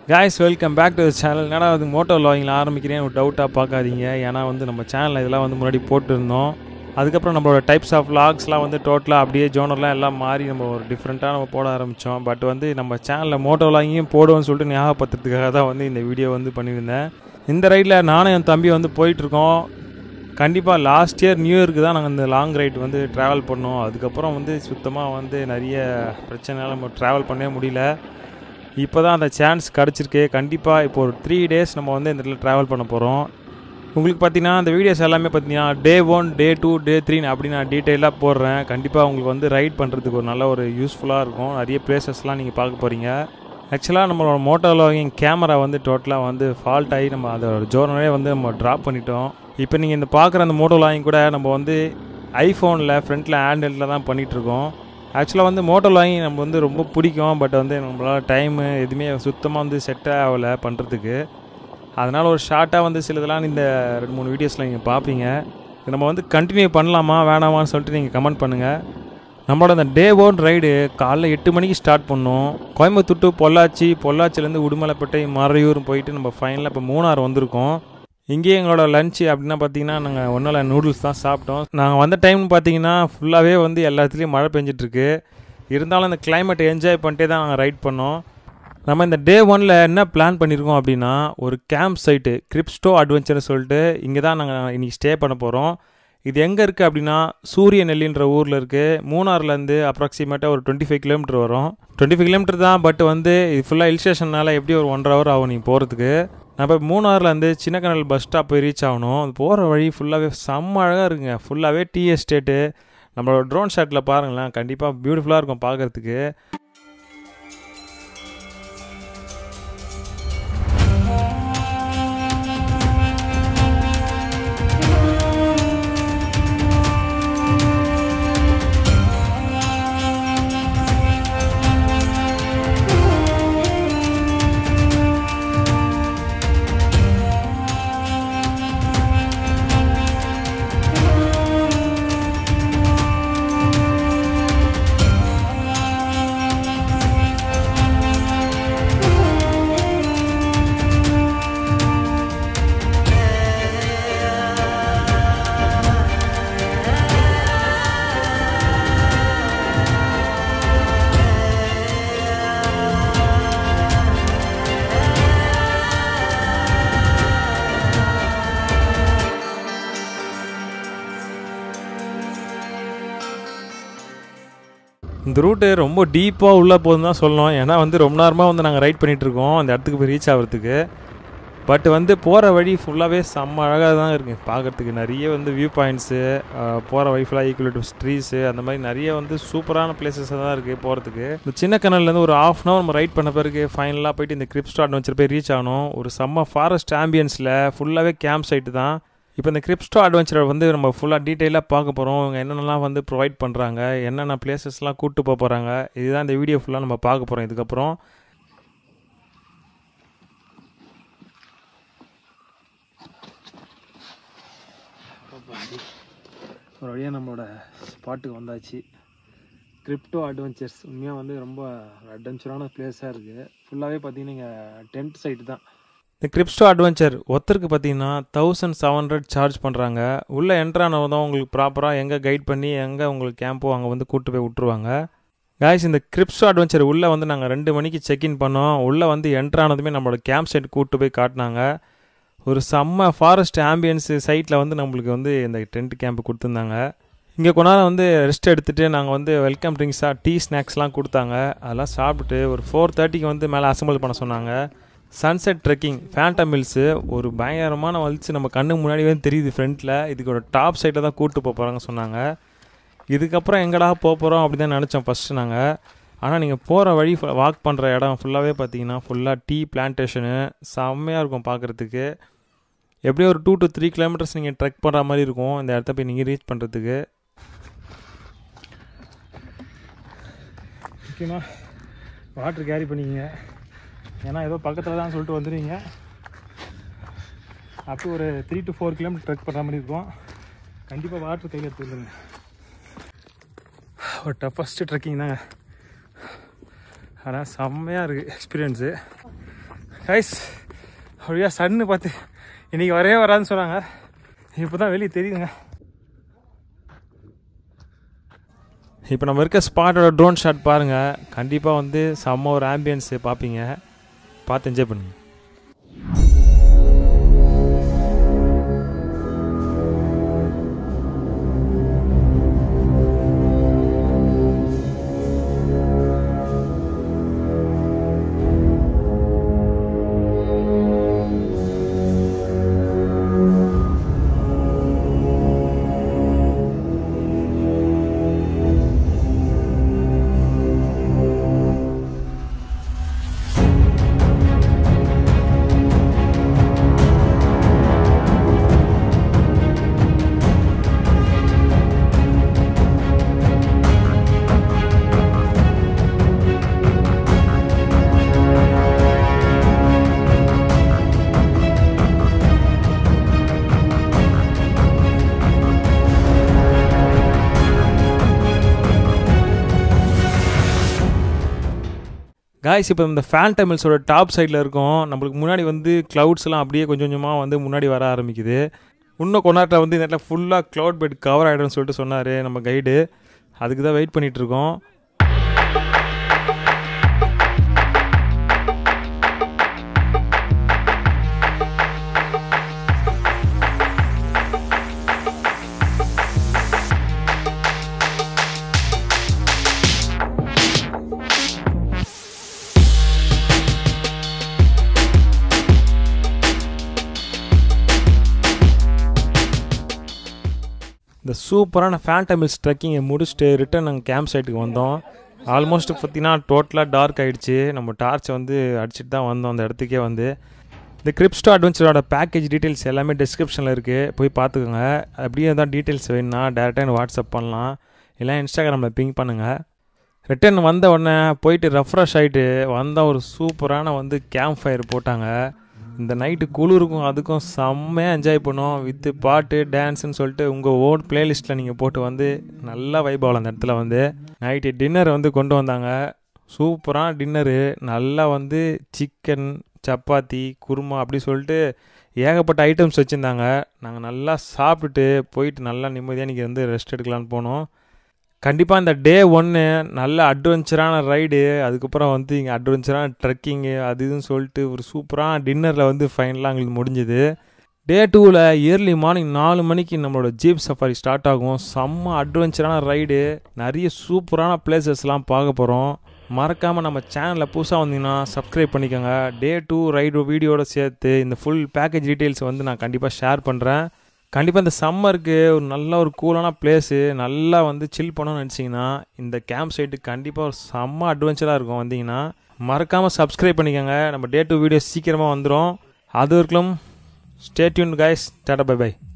guys welcome back to channel என்னடா அது Moto லாகிங்கில் ஆரம்பிக்கிறேன் ஒரு டவுட்டாக பார்க்காதீங்க ஏன்னா வந்து நம்ம சேனலில் இதெல்லாம் வந்து முன்னாடி போட்டுருந்தோம் அதுக்கப்புறம் நம்மளோட டைப்ஸ் ஆஃப் லாக்ஸ்லாம் வந்து டோட்டலாக அப்படியே ஜோனர்லாம் எல்லாம் மாறி நம்ம ஒரு டிஃப்ரெண்ட்டாக நம்ம போட ஆரம்பித்தோம் பட் வந்து நம்ம சேனலில் மோட்டோ லாகிங்கும் போடுவோம்னு சொல்லிட்டு ஞாபகப்படுத்துறதுக்காக தான் வந்து இந்த வீடியோ வந்து பண்ணியிருந்தேன் இந்த ரைடில் நானும் என் தம்பி வந்து போயிட்டுருக்கோம் கண்டிப்பாக லாஸ்ட் இயர் நியூ இயருக்கு தான் நாங்கள் இந்த லாங் ரைட் வந்து ட்ராவல் பண்ணோம் அதுக்கப்புறம் வந்து சுத்தமாக வந்து நிறைய பிரச்சனையால் நம்ம ட்ராவல் பண்ணவே முடியல இப்போ தான் அந்த சான்ஸ் கிடச்சிருக்கு கண்டிப்பாக இப்போ ஒரு த்ரீ டேஸ் நம்ம வந்து இந்த இடத்துல ட்ராவல் பண்ண போகிறோம் உங்களுக்கு பார்த்தீங்கன்னா இந்த வீடியோஸ் எல்லாமே பார்த்தீங்கன்னா டே ஒன் டே டூ டே த்ரீன்னு அப்படி நான் டீட்டெயிலாக போடுறேன் கண்டிப்பாக உங்களுக்கு வந்து ரைட் பண்ணுறதுக்கு ஒரு நல்ல ஒரு யூஸ்ஃபுல்லாக இருக்கும் நிறைய பிளேசஸ்லாம் நீங்கள் பார்க்க போகிறீங்க ஆக்சுவலாக நம்மளோட மோட்டோ லாகிங் கேமரா வந்து டோட்டலாக வந்து ஃபால்ட் ஆகி நம்ம அதோட ஜோர்னலே வந்து நம்ம ட்ராப் பண்ணிட்டோம் இப்போ நீங்கள் இந்த பார்க்குற அந்த மோட்டோ லாகிங் கூட நம்ம வந்து ஐஃபோனில் ஃப்ரண்ட்டில் ஹேண்டில் தான் பண்ணிகிட்ருக்கோம் ஆக்சுவலாக வந்து மோட்டோ லாகிங் நம்ம வந்து ரொம்ப பிடிக்கும் பட் வந்து நம்மளால் டைமு எதுவுமே சுத்தமாக வந்து செட் ஆகலை பண்ணுறதுக்கு அதனால் ஒரு ஷார்ட்டாக வந்து சிலதெல்லாம் இந்த ரெண்டு மூணு வீடியோஸில் நீங்கள் பார்ப்பீங்க இது நம்ம வந்து கண்டினியூ பண்ணலாமா வேணாமான்னு சொல்லிட்டு நீங்கள் கமெண்ட் பண்ணுங்கள் நம்மளோட அந்த டே ஒன் ரைடு காலைல எட்டு மணிக்கு ஸ்டார்ட் பண்ணோம் கோயம்புத்தூர் to பொள்ளாச்சி பொள்ளாச்சிலேருந்து உடுமலைப்பேட்டை மறையூர் போயிட்டு நம்ம ஃபைனலாக இப்போ மூணார் வந்திருக்கோம் இங்கேயே எங்களோட லஞ்சு அப்படின்னா பார்த்தீங்கன்னா நாங்கள் ஒன்றும் இல்லை நூடுல்ஸ் தான் சாப்பிட்டோம் நாங்கள் வந்த டைம்னு பார்த்தீங்கன்னா ஃபுல்லாகவே வந்து எல்லா இடத்துலையும் மழை பெஞ்சிட்ருக்கு இருந்தாலும் அந்த climate என்ஜாய் பண்ணிட்டே தான் நாங்கள் ரைட் பண்ணோம் நம்ம இந்த டே ஒனில் என்ன பிளான் பண்ணியிருக்கோம் அப்படின்னா ஒரு கேம்ப் சைட்டு கிரிப்ஸ்டோ அட்வென்ச்சர்னு சொல்லிட்டு இங்கே தான் நாங்கள் இன்றைக்கி ஸ்டே பண்ண போகிறோம் இது எங்கே இருக்குது அப்படின்னா சூரிய நெல்லின்ற ஊரில் இருக்குது மூணார்லேருந்து அப்ராக்சிமேட்டாக ஒரு டுவெண்ட்டி ஃபைவ் கிலோமீட்டர் வரும் டுவெண்ட்டி ஃபைவ் கிலோமீட்டர் தான் பட் வந்து இது ஃபுல்லாக ஹில் ஸ்டேஷனால் எப்படி ஒரு ஒன்றரை ஹவர் ஆகும் நீங்கள் போகிறதுக்கு நான் இப்போ மூணார்லேருந்து சின்னக்கனல் பஸ் ஸ்டாப் போய் ரீச் ஆகணும் அது போகிற வழி ஃபுல்லாகவே செம்ம அழகாக இருக்குங்க ஃபுல்லாகவே டீ எஸ்டேட்டு நம்மளோட ட்ரோன் ஷாட்டில் பாருங்களேன் கண்டிப்பாக பியூட்டிஃபுல்லாக இருக்கும் பார்க்குறதுக்கு இந்த ரூட்டு ரொம்ப டீப்பாக உள்ளே போகுதுன்னு தான் சொல்லணும் ஏன்னா வந்து ரொம்ப நேரமாக வந்து நாங்கள் ரைட் பண்ணிகிட்ருக்கோம் அந்த இடத்துக்கு போய் ரீச் ஆகிறதுக்கு பட் வந்து போகிற வழி ஃபுல்லாகவே செம்ம அழகாக தான் இருக்குது பார்க்குறதுக்கு நிறைய வந்து வியூ பாயிண்ட்ஸு போகிற வழி ஃபுல்லாக ஈக்குவலேட்டிவ் ட்ரீஸு அந்த மாதிரி நிறைய வந்து சூப்பரான பிளேசஸ் தான் இருக்குது போகிறதுக்கு இந்த சின்ன கனல்லேருந்து ஒரு ஆஃப் அன் ஹவர் நம்ம ரைட் பண்ண பிறகு ஃபைனலாக போயிட்டு இந்த கிரிப்ஸ்டோ அட்வென்ச்சர் போய் ரீச் ஆகணும் ஒரு செம்ம ஃபாரஸ்ட் ஆம்பியன்ஸில் ஃபுல்லாகவே கேம்ப் சைட்டு தான் இப்போ இந்த கிரிப்ஸ்டோ அட்வென்ச்சரை வந்து நம்ம ஃபுல்லாக டீட்டெயிலாக பார்க்க போகிறோம் இவங்க என்னென்னலாம் வந்து ப்ரொவைட் பண்ணுறாங்க என்னென்ன பிளேசஸ்லாம் கூப்பிட்டு போக போகிறாங்க இதுதான் இந்த வீடியோ ஃபுல்லாக நம்ம பார்க்க போகிறோம் இதுக்கப்புறம் ஒரு வழியாக நம்மளோட ஸ்பாட்டுக்கு வந்தாச்சு கிரிப்டோ அட்வென்ச்சர்ஸ் உண்மையாக வந்து ரொம்ப அட்வென்ச்சரான பிளேஸாக இருக்குது ஃபுல்லாகவே பார்த்தீங்கன்னா இங்கே டென்ட் சைட்டு தான் இந்த கிரிப்ஸ்டோ அட்வென்ச்சர் ஒருத்தருக்கு பார்த்தீங்கன்னா தௌசண்ட் செவன் ஹண்ட்ரட் சார்ஜ் பண்ணுறாங்க உள்ளே என்ட்ரானவங்க தான் உங்களுக்கு ப்ராப்பராக எங்கே கைட் பண்ணி எங்கே உங்களுக்கு கேம்போ அங்கே வந்து கூட்டு போய் விட்ருவாங்க காய்ஸ் இந்த கிரிப்ஸ்டோ அட்வென்ச்சர் உள்ளே வந்து நாங்கள் ரெண்டு மணிக்கு செக்இன் பண்ணோம் உள்ளே வந்து என்ட்ரானதுமே நம்மளோட கேம்ப் சைட் கூட்டு போய் காட்டினாங்க ஒரு செம்ம ஃபாரஸ்ட் ஆம்பியன்ஸு சைட்டில் வந்து நம்மளுக்கு வந்து இந்த டென்ட் கேம்ப் கொடுத்துருந்தாங்க இங்கே கொஞ்ச நேரம் வந்து ரெஸ்ட் எடுத்துகிட்டு நாங்கள் வந்து வெல்கம் ட்ரிங்க்ஸாக டீ ஸ்நாக்ஸ்லாம் கொடுத்தாங்க அதெல்லாம் சாப்பிட்டுட்டு ஒரு ஃபோர் தேர்ட்டிக்கு வந்து மேலே அசம்பிள் பண்ண சொன்னாங்க சன்செட் ட்ரெக்கிங் ஃபேண்டம் மில்ஸு ஒரு பயங்கரமான வலிச்சு நம்ம கண்ணு முன்னாடியே தெரியுது ஃப்ரண்ட்டில் இதுக்கோட டாப் சைட்டில் தான் கூப்பிட்டு போக போகிறாங்க சொன்னாங்க இதுக்கப்புறம் எங்கடா போக போகிறோம் அப்படி தான் நினச்சோம் ஃபஸ்ட்டு நாங்கள் ஆனால் நீங்கள் போகிற வழி வாக் பண்ணுற இடம் ஃபுல்லாகவே பார்த்தீங்கன்னா ஃபுல்லாக டீ பிளான்டேஷனு செம்மையாக இருக்கும் பார்க்குறதுக்கு எப்படியும் ஒரு டூ டு த்ரீ கிலோமீட்டர்ஸ் நீங்கள் ட்ரெக் பண்ணுற மாதிரி இருக்கும் இந்த இடத்த போய் நீங்கள் ரீச் பண்ணுறதுக்கு முக்கியமாக வாட்டர் கேரி பண்ணிக்கங்க ஏன்னா ஏதோ பக்கத்தில் தான் சொல்லிட்டு வந்துடுவீங்க அப்போ ஒரு three to four kilometre trek பண்ணுற மாதிரி இருக்கும் கண்டிப்பாக வாட்டர் கையில் எடுத்துருங்க ஒரு டஃபஸ்ட்டு ட்ரெக்கிங் தாங்க ஆனால் செம்மையாக இருக்குது எக்ஸ்பீரியன்ஸு கைஸ் அப்படியா சன்னு பார்த்து இன்னைக்கு வரவே வராதுன்னு சொன்னாங்க இப்போ தான் வெளியே தெரியுதுங்க இப்போ நம்ம இருக்க ஸ்பாட்டோட ட்ரோன் ஷாட் பாருங்கள் கண்டிப்பாக வந்து செம்ம ஒரு ஆம்பியன்ஸு பார்ப்பீங்க பார்த்து என்ஜாய் பண்ணுங்க காய்ஸ் இப்போ இந்த ஃபேன்டமில்ஸோட டாப் சைடில் இருக்கும் நம்மளுக்கு முன்னாடி வந்து க்ளவுட்ஸ்லாம் அப்படியே கொஞ்சம் கொஞ்சமாக வந்து முன்னாடி வர ஆரம்பிக்குது இன்னும் கொண்டாட்டில் வந்து இந்த இடத்துல ஃபுல்லாக க்ளவுட் பெட் கவர் ஆகிடும்னு சொல்லிட்டு சொன்னார் நம்ம கைடு அதுக்கு தான் வெயிட் பண்ணிகிட்டு இருக்கோம் இந்த சூப்பரான ஃபேண்டமில்ஸ் ட்ரெக்கிங்கை முடிச்சுட்டு ரிட்டன் நாங்கள் கேம்ப் சைட்டுக்கு வந்தோம் ஆல்மோஸ்ட் பார்த்தீங்கன்னா டோட்டலாக டார்க் ஆகிடுச்சு நம்ம டார்ச்சை வந்து அடிச்சுட்டு தான் வந்தோம் அந்த இடத்துக்கே வந்து இந்த கிரிப்ஸ்டோ அட்வென்ச்சரோட பேக்கேஜ் டீட்டெயில்ஸ் எல்லாமே டிஸ்கிரிப்ஷனில் இருக்குது போய் பார்த்துக்கோங்க அப்படியே தான் டீட்டெயில்ஸ் வேணும்னா டேரெக்டாக எனக்கு வாட்ஸ்அப் பண்ணலாம் இல்லை இன்ஸ்டாகிராமில் பிங் பண்ணுங்கள் ரிட்டன் வந்த உடனே போயிட்டு ரெஃப்ரெஷ் ஆகிட்டு வந்தால் ஒரு சூப்பரான வந்து கேம்ப் ஃபயர் போட்டாங்க இந்த நைட்டு குளிருக்கும் அதுக்கும் செம்மையாக என்ஜாய் பண்ணோம் வித்து பாட்டு டான்ஸுன்னு சொல்லிட்டு உங்கள் ஓன் பிளேலிஸ்ட்டில் நீங்கள் போட்டு வந்து நல்லா வைப் ஆகலாம் அந்த இடத்துல வந்து நைட்டு டின்னர் வந்து கொண்டு வந்தாங்க சூப்பரான டின்னரு நல்லா வந்து சிக்கன் சப்பாத்தி குருமா அப்படி சொல்லிட்டு ஏகப்பட்ட ஐட்டம்ஸ் வச்சுருந்தாங்க நாங்கள் நல்லா சாப்பிட்டுட்டு போயிட்டு நல்லா நிம்மதியாக இன்றைக்கி வந்து ரெஸ்ட் எடுக்கலான்னு போனோம் கண்டிப்பாக இந்த டே ஒன்று நல்ல அட்வென்ச்சரான ரைடு அதுக்கப்புறம் வந்து இங்கே அட்வென்ச்சரான ட்ரெக்கிங்கு அது இதுன்னு சொல்லிட்டு ஒரு சூப்பரான டின்னரில் வந்து ஃபைனலாக எங்களுக்கு முடிஞ்சுது டே டூவில் இயர்லி மார்னிங் நாலு மணிக்கு நம்மளோட ஜீப் சஃபாரி ஸ்டார்ட் ஆகும் செம்ம அட்வென்ச்சரான ரைடு நிறைய சூப்பரான பிளேசஸ்லாம் பார்க்க போகிறோம் மறக்காமல் நம்ம சேனலில் புதுசாக வந்தீங்கன்னா சப்ஸ்கிரைப் பண்ணிக்கோங்க டே டூ ரைடு வீடியோட சேர்த்து இந்த ஃபுல் பேக்கேஜ் டீட்டெயில்ஸ் வந்து நான் கண்டிப்பாக ஷேர் பண்ணுறேன் கண்டிப்பாக இந்த சம்மருக்கு ஒரு நல்ல ஒரு கூலான பிளேஸு நல்லா வந்து சில் பண்ணணும்னு நினச்சிங்கன்னா இந்த கேம்ப் சைட்டு கண்டிப்பாக ஒரு செம்ம அட்வென்ச்சராக இருக்கும் வந்தீங்கன்னா மறக்காமல் சப்ஸ்கிரைப் பண்ணிக்கோங்க நம்ம டே டூ வீடியோ சீக்கிரமாக வந்துடும் அது வரைக்கும் stay tune guys tata bye by